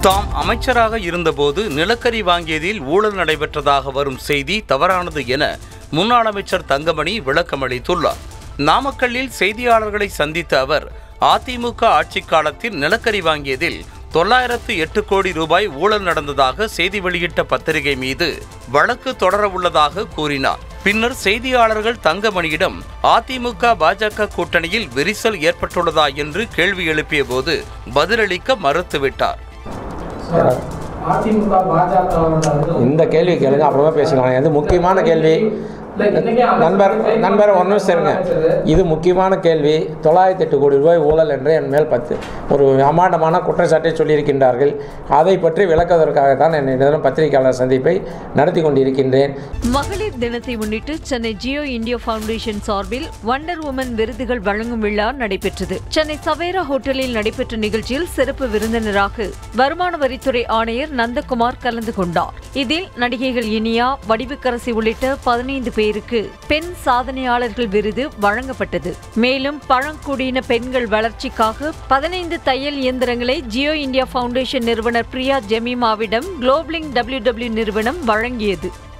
தாம் அமைச்சராக இருந்தபோது நிலக்கரி வாங்கியதில் ஊழல் நடைபெற்றதாக வரும் செய்தி தவறானது என முன்னாள் அமைச்சர் தங்கமணி விளக்கமளித்துள்ளார் நாமக்கல்லில் செய்தியாளர்களை சந்தித்த அவர் அதிமுக ஆட்சிக் காலத்தில் நிலக்கரி வாங்கியதில் தொள்ளாயிரத்து எட்டு கோடி ரூபாய் ஊழல் நடந்ததாக செய்தி வெளியிட்ட பத்திரிகை மீது வழக்கு தொடர உள்ளதாக கூறினார் பின்னர் செய்தியாளர்கள் தங்கமணியிடம் அதிமுக பாஜக கூட்டணியில் விரிசல் ஏற்பட்டுள்ளதா என்று கேள்வி எழுப்பிய போது பதிலளிக்க மறுத்துவிட்டார் சார், அதிமுக பாஜகவோட வந்து இந்த கேள்வி கேளுங்க அப்புறமா பேசிக்கலாம் இது முக்கியமான கேள்வி இல்ல, இன்னைக்கே அமைச்சர் நண்பர் நண்பர் ஒரு நிமிஷம் இருங்க இது முக்கியமான கேள்வி தொள்ளாயிரத்தி எட்டு கோடி ரூபாய் ஊழல் என்று என் மேல் பத்து ஒரு அமாண்டமான குற்றச்சாட்டை சொல்லியிருக்கின்றார்கள் அதை பற்றி விளக்குவதற்காகத்தான் என்னை தினம் பத்திரிகையாளர் சந்திப்பை நடத்தி கொண்டிருக்கின்றேன் மகளிர் தினத்தை முன்னிட்டு சென்னை ஜியோ இந்தியா ஃபவுண்டேஷன் சார்பில் வண்டர் உமன் விருதுகள் வழங்கும் விழா நடைபெற்றது சென்னை சவேரா ஹோட்டலில் நடைபெற்ற நிகழ்ச்சியில் சிறப்பு விருந்தினராக வருமான வரித்துறை ஆணையர் நந்தகுமார் கலந்து கொண்டார் இதில் நடிகைகள் இனியா வடிவுக்கரசி உள்ளிட்ட பதினைந்து பேருக்கு பெண் சாதனையாளர்கள் விருது வழங்கப்பட்டது மேலும் பழங்குடியின பெண்கள் வளர்ச்சிக்காக பதினைந்து தையல் இயந்திரங்களை ஜியோ இந்தியா ஃபவுண்டேஷன் நிறுவனர் பிரியா ஜெமிமாவிடம் குளோப்லிங் டபிள்யூ நிறுவனம் வழங்கியது